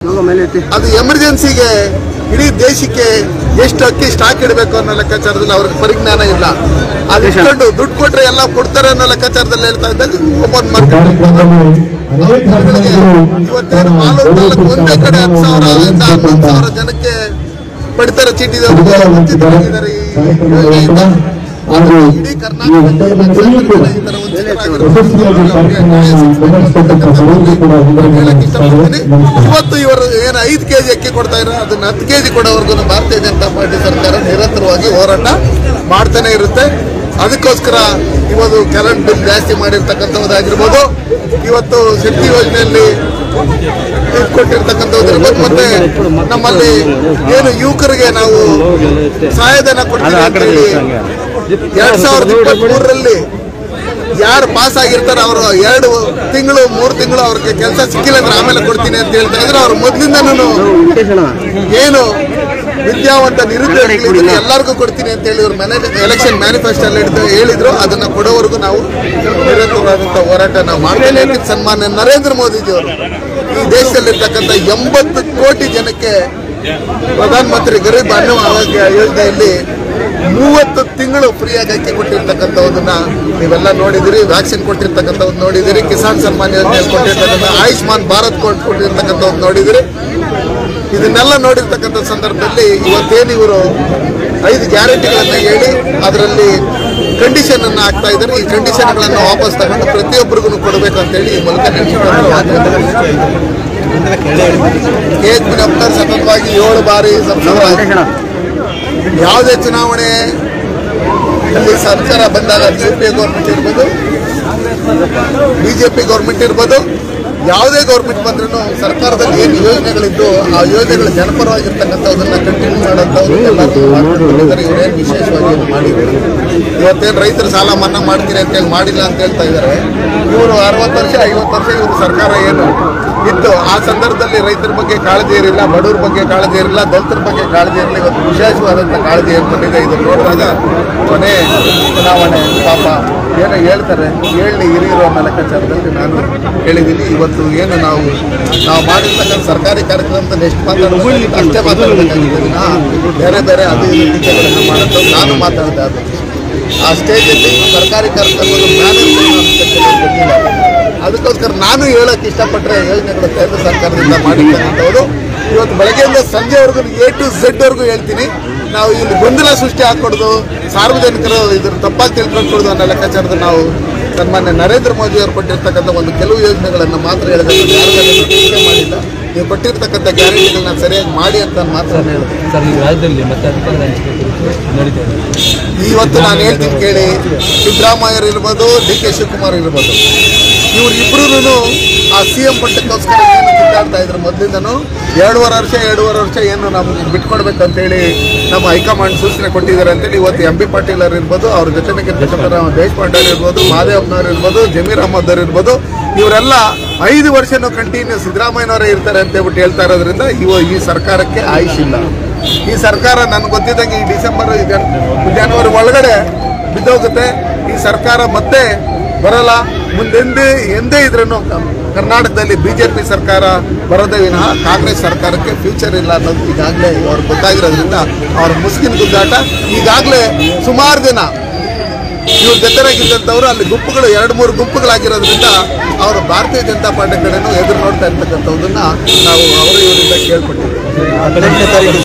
ಅದು ಎಮರ್ಜೆನ್ಸಿಗೆ ಇಡೀ ದೇಶಕ್ಕೆ ಎಷ್ಟು ಅಕ್ಕಿ ಸ್ಟಾಕ್ ಇಡಬೇಕು ಅನ್ನೋ ಲೆಕ್ಕಾಚಾರದಲ್ಲಿ ಅವ್ರಿಗೆ ಪರಿಜ್ಞಾನ ಇಲ್ಲ ಅದು ಇಟ್ಕೊಂಡು ದುಡ್ಡು ಕೊಟ್ರೆ ಎಲ್ಲ ಕೊಡ್ತಾರೆ ಅನ್ನೋ ಲೆಕ್ಕಾಚಾರದಲ್ಲಿ ಹೇಳ್ತಾ ಇದ್ದಾಗ ಓಪನ್ ಮಾರ್ಕೆಟ್ ಇವತ್ತೇನು ಮಾಲೂರು ತಾಲೂಕು ಒಂದೇ ಕಡೆ ಹತ್ತು ಸಾವಿರದಿಂದ ಹನ್ನೊಂದು ಸಾವಿರ ಜನಕ್ಕೆ ಪಡಿತರ ಚೀಟಿದವರಿಗೆ ವಂಚಿತರಾಗಿದ್ದಾರೆ ಈ ಯೋಜನೆಯಿಂದ. ಆದ್ರೆ ಇಡೀ ಕರ್ನಾಟಕದಲ್ಲಿ ಈ ತರ ಹೇಳಕ್ ಇಷ್ಟಪಡ್ತೀನಿ ಇವತ್ತು ಇವರು ಏನು ಐದು ಕೆಜಿ ಅಕ್ಕಿ ಕೊಡ್ತಾ ಇರೋ ಅದನ್ನ ಹತ್ತು ಕೆಜಿ ಕೊಡೋವರೆಗೂ ಭಾರತೀಯ ಜನತಾ ಪಾರ್ಟಿ ಸರ್ಕಾರ ನಿರಂತರವಾಗಿ ಹೋರಾಟ ಮಾಡ್ತಾನೆ ಇರುತ್ತೆ ಅದಕ್ಕೋಸ್ಕರ ಇವತ್ತು ಕರೆಂಟ್ ಬಿಲ್ ಜಾಸ್ತಿ ಮಾಡಿರ್ತಕ್ಕಂಥದ್ದಾಗಿರ್ಬೋದು ಇವತ್ತು ಶಕ್ತಿ ಯೋಜನೆಯಲ್ಲಿ ಇದು ಕೊಟ್ಟಿರ್ತಕ್ಕಂಥದ್ದಿರ್ಬೋದು ಮತ್ತೆ ನಮ್ಮಲ್ಲಿ ಏನು ಯುವಕರಿಗೆ ನಾವು ಸಹಾಯಧನ ಕೊಡ್ತೀವಿ ಅಂತ ಹೇಳಿ ಎರಡ್ ಸಾವಿರದ ಇಪ್ಪತ್ತ್ ಮೂರರಲ್ಲಿ ಯಾರು ಪಾಸ್ ಆಗಿರ್ತಾರ ಅವರು ಎರಡು ತಿಂಗಳು ಮೂರು ತಿಂಗಳು ಅವ್ರಿಗೆ ಕೆಲಸ ಸಿಕ್ಕಿಲ್ಲ ಅಂದ್ರೆ ಆಮೇಲೆ ಕೊಡ್ತೀನಿ ಅಂತ ಹೇಳ್ತಾ ಇದ್ರೆ ಅವ್ರು ಮೊದ್ಲಿಂದನೂ ಏನು ವಿದ್ಯಾವಂತ ನಿರುದ್ಯೋಗಿಗಳಿಗೆ ಎಲ್ಲರಿಗೂ ಕೊಡ್ತೀನಿ ಅಂತ ಹೇಳಿ ಇವ್ರು ಮ್ಯಾನೇಜ್ ಎಲೆಕ್ಷನ್ ಮ್ಯಾನಿಫೆಸ್ಟೋ ಅಲ್ಲಿ ಹಿಡ್ದು ಹೇಳಿದ್ರು ಅದನ್ನ ಕೊಡೋವರೆಗೂ ನಾವು ನಿರಂತರವಾದಂತಹ ಹೋರಾಟ ನಾವು ಮಾಡ್ತೇನೆ ಅಂತ ಸನ್ಮಾನ್ಯ ನರೇಂದ್ರ ಮೋದಿಜಿಯವರು ಈ ದೇಶದಲ್ಲಿರ್ತಕ್ಕಂಥ ಎಂಬತ್ತು ಕೋಟಿ ಜನಕ್ಕೆ ಪ್ರಧಾನಮಂತ್ರಿ ಗರೀಬ್ ಅನ್ನ ಆರೋಗ್ಯ ಯೋಜನೆಯಲ್ಲಿ ಮೂವತ್ತು ತಿಂಗಳು ಫ್ರೀಯಾಗಿ ಅಕ್ಕಿ ಕೊಟ್ಟಿರ್ತಕ್ಕಂಥವನ್ನ ನೀವೆಲ್ಲ ನೋಡಿದಿರಿ ವ್ಯಾಕ್ಸಿನ್ ಕೊಟ್ಟಿರ್ತಕ್ಕಂಥವ್ದು ನೋಡಿದಿರಿ ಕಿಸಾನ್ ಸನ್ಮಾನ್ ಯೋಜನೆ ಕೊಟ್ಟಿರ್ತಕ್ಕಂಥ ಆಯುಷ್ಮಾನ್ ಭಾರತ್ ಕೊಟ್ ಕೊಟ್ಟಿರ್ತಕ್ಕಂಥವ್ದು ನೋಡಿದಿರಿ ಇದನ್ನೆಲ್ಲ ನೋಡಿರ್ತಕ್ಕಂಥ ಸಂದರ್ಭದಲ್ಲಿ ಇವತ್ತೇನು ಇವರು ಐದು ಗ್ಯಾರಂಟಿಗಳನ್ನ ಹೇಳಿ ಅದರಲ್ಲಿ ಕಂಡೀಷನ್ ಅನ್ನ ಹಾಕ್ತಾ ಇದ್ದಾರೆ ಈ ಕಂಡೀಷನ್ಗಳನ್ನು ವಾಪಸ್ ತಗೊಂಡು ಪ್ರತಿಯೊಬ್ಬರಿಗೂ ಕೊಡಬೇಕು ಅಂತೇಳಿ ಈ ಮೂಲಕ ಕೇಜ್ ಬಿನಪ್ಪರ್ ಸತತವಾಗಿ ಏಳು ಬಾರಿ ಸಂಸದರಾಗಿ ಯಾವುದೇ ಚುನಾವಣೆ ಅಲ್ಲಿ ಸರ್ಕಾರ ಬಂದಾಗ ಯು ಪಿ ಎ ಗೌರ್ಮೆಂಟ್ ಇರ್ಬೋದು ಬಿಜೆಪಿ ಗೌರ್ಮೆಂಟ್ ಇರ್ಬೋದು ಯಾವುದೇ ಗೌರ್ಮೆಂಟ್ ಬಂದ್ರೂ ಸರ್ಕಾರದಲ್ಲಿ ಏನು ಯೋಜನೆಗಳಿದ್ದು ಆ ಯೋಜನೆಗಳು ಜನಪರವಾಗಿರ್ತಕ್ಕಂಥದ್ದನ್ನ ಕಂಟಿನ್ಯೂ ಮಾಡೋಂಥವ್ರು ಎಲ್ಲರೂ ಮಾಡ್ಕೊಂಡಿದ್ದಾರೆ ಇವರೇನು ವಿಶೇಷವಾಗಿ ಏನು ಮಾಡಿದ್ರು ಇವತ್ತೇನು ರೈತರ ಸಾಲ ಮನ್ನಾ ಮಾಡ್ತೀನಿ ಅಂತೇಳಿ ಮಾಡಿಲ್ಲ ಅಂತ ಹೇಳ್ತಾ ಇದ್ದಾರೆ ಇವರು ಅರವತ್ತು ವರ್ಷ ಐವತ್ತು ವರ್ಷ ಇವರು ಸರ್ಕಾರ ಏನು ಇತ್ತು ಆ ಸಂದರ್ಭದಲ್ಲಿ ರೈತರ ಬಗ್ಗೆ ಕಾಳಜಿ ಇರಲಿಲ್ಲ ಬಡವ್ರ ಬಗ್ಗೆ ಕಾಳಜಿ ಇರಲಿಲ್ಲ ದಲಿತರ ಬಗ್ಗೆ ಕಾಳಜಿ ಇರಲಿಲ್ಲ ಇವತ್ತು ವಿಶೇಷವಾದಂಥ ಕಾಳಜಿ ಏರ್ಪಟ್ಟಿದೆ ಇದು ನೋಡಿದಾಗ ಕೊನೆ ಚುನಾವಣೆ ಪಾಪ ಏನೋ ಹೇಳ್ತಾರೆ ಹೇಳಿ ಹಿರಿಯರು ಅನ್ನೋ ಲೆಕ್ಕಾಚಾರದಲ್ಲಿ ನಾನು ಹೇಳಿದ್ದೀನಿ ಇವತ್ತು ಏನು ನಾವು ನಾವು ಮಾಡಿರ್ತಕ್ಕಂಥ ಸರ್ಕಾರಿ ಕಾರ್ಯಕ್ರಮದಲ್ಲಿ ಎಷ್ಟು ಮಾತಾಡಬೇಕು ಅಷ್ಟೇ ಮಾತಾಡಬೇಕಾಗಿದೆ ವಿನಃ ಬೇರೆ ಬೇರೆ ಅದು ಇದು ಟೀಕೆಗಳನ್ನು ಮಾಡೋದು ನಾನು ಮಾತಾಡಿದೆ ಅದು ಆ ಸ್ಟೇಜಲ್ಲಿ ಸರ್ಕಾರಿ ಕಾರ್ಯಕ್ರಮದ ಮ್ಯಾನೇಜ್ಮೆಂಟ್ ಅಂತ ಕೆಲವ್ರು ಗೊತ್ತಿಲ್ಲ ಅದಕ್ಕೋಸ್ಕರ ನಾನು ಹೇಳಕ್ ಇಷ್ಟಪಟ್ಟರೆ ಯೋಜನೆಗಳು ಕೇಂದ್ರ ಸರ್ಕಾರದಿಂದ ಮಾಡಿರ್ತಕ್ಕಂಥವ್ರು ಇವತ್ತು ಬೆಳಗ್ಗೆಯಿಂದ ಸಂಜೆವರೆಗೂ ಎ ಟು ಝೆಡ್ ವರೆಗೂ ಹೇಳ್ತೀನಿ ನಾವು ಇಲ್ಲಿ ಗೊಂದಲ ಸೃಷ್ಟಿ ಹಾಕೊಡೋದು ಸಾರ್ವಜನಿಕರು ಇದ್ರ ತಪ್ಪಾಗಿ ತಿಳ್ಕೊಂಡ್ಕೊಡೋದು ಅನ್ನೋ ಲೆಕ್ಕಾಚಾರದ ನಾವು ಸನ್ಮಾನ್ಯ ನರೇಂದ್ರ ಮೋದಿ ಅವರು ಕೊಟ್ಟಿರ್ತಕ್ಕಂಥ ಒಂದು ಕೆಲವು ಯೋಜನೆಗಳನ್ನು ಮಾತ್ರ ಹೇಳಿದ್ರೆ ಯಾರು ಅದನ್ನು ಟೀಕೆ ಮಾಡಿಲ್ಲ ನೀವು ಕೊಟ್ಟಿರ್ತಕ್ಕಂಥ ಗ್ಯಾರಂಟಿಗಳನ್ನ ಸರಿಯಾಗಿ ಮಾಡಿ ಅಂತ ನಾನು ಮಾತ್ರ ಹೇಳಿದೆ ಸರ್ ಈ ರಾಜ್ಯದಲ್ಲಿ ಮತ್ತೆ ಅಧಿಕಾರ ಹಂಚಿಕೆ ನಡೀತಾ ಇದೆ ಇವತ್ತು ನಾನು ಹೇಳ್ತೀನಿ ಕೇಳಿ ಸಿದ್ದರಾಮಯ್ಯರು ಇರ್ಬೋದು ಡಿ ಕೆ ಶಿವಕುಮಾರ್ ಇರ್ಬೋದು ಇವರಿಬ್ರು ಆ ಸಿ ಎಂ ಪಟ್ಟಕ್ಕೋಸ್ಕರ ಏನು ಕಿತ್ತಾಡ್ತಾ ಇದ್ರು ಮೊದಲಿಂದನೂ ಎರಡೂವರೆ ವರ್ಷ ಎರಡೂವರೆ ವರ್ಷ ಏನು ನಮ್ಗೆ ಬಿಟ್ಕೊಡ್ಬೇಕು ಅಂತೇಳಿ ನಮ್ಮ ಹೈಕಮಾಂಡ್ ಸೂಚನೆ ಕೊಟ್ಟಿದ್ದಾರೆ ಅಂತೇಳಿ ಇವತ್ತು ಎಂ ಬಿ ಪಾಟೀಲ್ ಅವರು ಇರ್ಬೋದು ಅವ್ರ ಜೊತೆಗೆ ಇರ್ತಕ್ಕಂಥ ದೇಶಪಾಂಡೆ ಅವ್ರು ಇರ್ಬೋದು ಮಾದೇವಪ್ಪನವ್ರು ಇರ್ಬೋದು ಜಮೀರ್ ಅಹಮದ್ ಅವ್ರು ಇರ್ಬೋದು ಇವರೆಲ್ಲ ಐದು ವರ್ಷನೂ ಕಂಟಿನ್ಯೂ ಸಿದ್ದರಾಮಯ್ಯನವರೇ ಇರ್ತಾರೆ ಅಂತ ಹೇಳ್ಬಿಟ್ಟು ಹೇಳ್ತಾ ಇರೋದ್ರಿಂದ ಇವ ಈ ಸರ್ಕಾರಕ್ಕೆ ಆಯುಷ್ ಇಲ್ಲ ಈ ಸರ್ಕಾರ ನನ್ಗೆ ಗೊತ್ತಿದ್ದಂಗೆ ಈ ಡಿಸೆಂಬರ್ ಈಗ ಜನವರಿ ಒಳಗಡೆ ಬಿದ್ದೋಗುತ್ತೆ ಈ ಸರ್ಕಾರ ಮತ್ತೆ ಬರಲ್ಲ ಮುಂದೆಂದೇ ಎಂದೇ ಇದ್ರೂ ಕರ್ನಾಟಕದಲ್ಲಿ ಬಿಜೆಪಿ ಸರ್ಕಾರ ಬರೋದೇ ವಿನಃ ಕಾಂಗ್ರೆಸ್ ಸರ್ಕಾರಕ್ಕೆ ಫ್ಯೂಚರ್ ಇಲ್ಲ ಅನ್ನೋದು ಈಗಾಗಲೇ ಅವ್ರಿಗೆ ಗೊತ್ತಾಗಿರೋದ್ರಿಂದ ಅವ್ರ ಮುಸ್ಲಿಂ ಗುದ್ದಾಟ ಈಗಾಗಲೇ ಸುಮಾರು ಜನ ಇವ್ರ ಜೊತೆಗಿದ್ದಂಥವ್ರು ಅಲ್ಲಿ ಗುಂಪುಗಳು ಎರಡು ಮೂರು ಗುಂಪುಗಳಾಗಿರೋದ್ರಿಂದ ಅವರು ಭಾರತೀಯ ಜನತಾ ಪಾರ್ಟಿ ಕಡೆನೂ ಎದುರು ನೋಡ್ತಾ ಇರ್ತಕ್ಕಂಥದ್ದನ್ನ ನಾವು ಅವರು ಇವರಿಂದ ಕೇಳ್ಕೊಟ್ಟಿದ್ದೀವಿ ಹದಿನೆಂಟನೇ ತಾರೀಕು